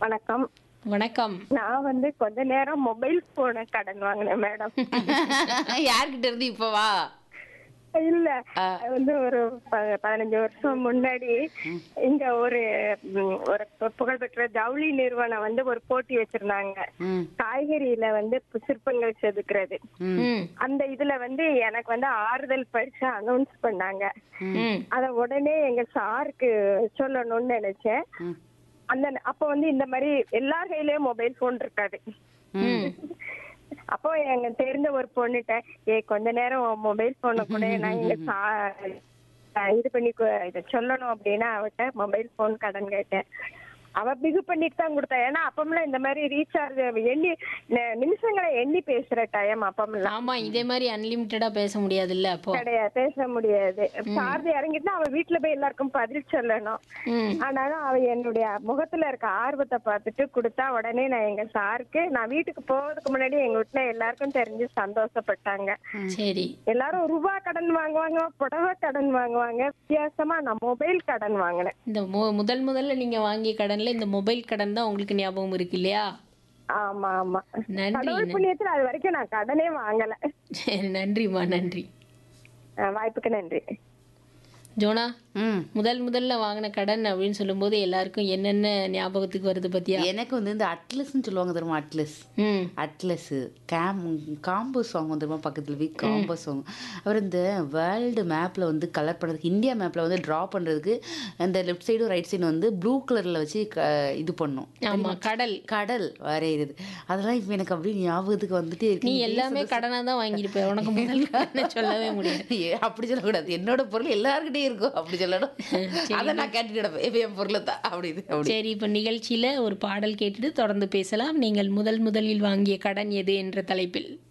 வணக்கம் வணக்கம் நான் வந்து கொஞ்ச நேரம் மொபைல் போன கடன் வாங்கினேன் மேடம் யார்கிட்ட இருந்து இப்போ வா இல்ல ஆ. அது வந்து ஒரு ப- பதினஞ்சு வருஷம் முன்னாடி இங்க ஒரு ம், ஒரு பு- புகழ்பெற்ற ஜவுளி நிறுவனம் வந்து ஒரு போட்டி வச்சிருந்தாங்க ம் காய்கறியில வந்து பு- சிற்பங்கள் செதுக்குறது ம் அந்த இதுல வந்து எனக்கு வந்து ஆறுதல் பரிசு அனௌன்ஸ் பண்ணாங்க ம் அத உடனே எங்க சாருக்கு சொல்லணும்னு நினைச்சேன் ம். அந்த அப்ப வந்து இந்த மாதிரி எல்லார் கையிலயும் மொபைல் போன் இருக்காது ம் அப்போ எங்க தெரிந்த ஒரு பொண்ணுட்ட ஏ கொஞ்ச நேரம் மொபைல் போன கூட நான் இங்க சா- நான் இது பண்ணி கு- இத சொல்லணும் அப்படின்னா அவட்ட மொபைல் போன் கடன் கேட்டேன் அவ பிகு பண்ணிட்டு தான் கொடுத்தா ஏன்னா அப்பமெல்லாம் இந்த மாதிரி ரீசார்ஜ் எண்ணி ந- நிமிஷங்களை எண்ணி பேசுற டைம் அப்பமெல்லாம் ஆமா இதே மாதிரி அன்லிமிட்டடா பேச முடியாதுல்ல அப்போ கிடையாது பேச முடியாது சார்ஜ் இறங்கிட்டு அவ வீட்டுல போய் எல்லாருக்கும் பதில் சொல்லணும் ம் ஆனாலும் அவ என்னுடைய முகத்துல இருக்க ஆர்வத்தை பார்த்துட்டு கொடுத்தா உடனே நான் எங்க சாருக்கு நான் வீட்டுக்கு போறதுக்கு முன்னாடி எங்க வீட்டுல எல்லாருக்கும் தெரிஞ்சு சந்தோஷப்பட்டாங்க சரி எல்லாரும் ரூபா கடன் வாங்குவாங்க புடவை கடன் வாங்குவாங்க வித்தியாசமா நான் மொபைல் கடன் வாங்கினேன் இந்த மு- முதல் முதல்ல நீங்க வாங்கிய கடன்ல இந்த மொபைல் கடன் தான் உங்களுக்கு ஞாபகம் இருக்கு இல்லையா ஆமா ஆமா நன்றி கடவுள் புண்ணியத்துல அது வரைக்கும் நான் கடனே வாங்கல சரி நன்றிம்மா நன்றி அஹ் வாய்ப்புக்கு நன்றி ஜோனா ம் முதல் முதல்ல வாங்கின கடன் அப்படின்னு சொல்லும்போது எல்லாருக்கும் என்னென்ன ஞாபகத்துக்கு வருது பத்தியா எனக்கு வந்து இந்த அட்லஸ்ன்னு சொல்லுவாங்க தெரியுமா அட்லஸ் ம் அட்லஸ் கேம் காம்போ சாங் தெரியுமா பக்கத்தில் போய் காம்போ சாங் அப்புறம் இந்த வேர்ல்டு மேப்பில் வந்து கலர் பண்ணுறதுக்கு இந்தியா மேப்பில் வந்து ட்ரா பண்ணுறதுக்கு அந்த லெஃப்ட் சைடும் ரைட் சைடும் வந்து ப்ளூ கலரில் வச்சு க- இது பண்ணோம் ஆமா கடல் கடல் வரைகிறது அதெல்லாம் இப்போ எனக்கு அப்படியே ஞாபகத்துக்கு வந்துட்டே இருக்கு நீ நீ எல்லாமே பேசுறது கடனா தான் வாங்கியிருப்ப உனக்கு முதல் கடன் சொல்லவே முடியாது ஏ, அப்படி சொல்லக்கூடாது என்னோட பொருள் எல்லாருக்கிட்டையும் இருக்கும் அப்படி சொல்லணும் அதை நான் கேட்டுட்டு கிடப்பேன் இப்ப என் பொருளை தான் அப்படி இது அப்படி சரி இப்ப நிகழ்ச்சியில ஒரு பாடல் கேட்டுட்டு தொடர்ந்து பேசலாம் நீங்கள் முதல் முதலில் வாங்கிய கடன் எது என்ற தலைப்பில்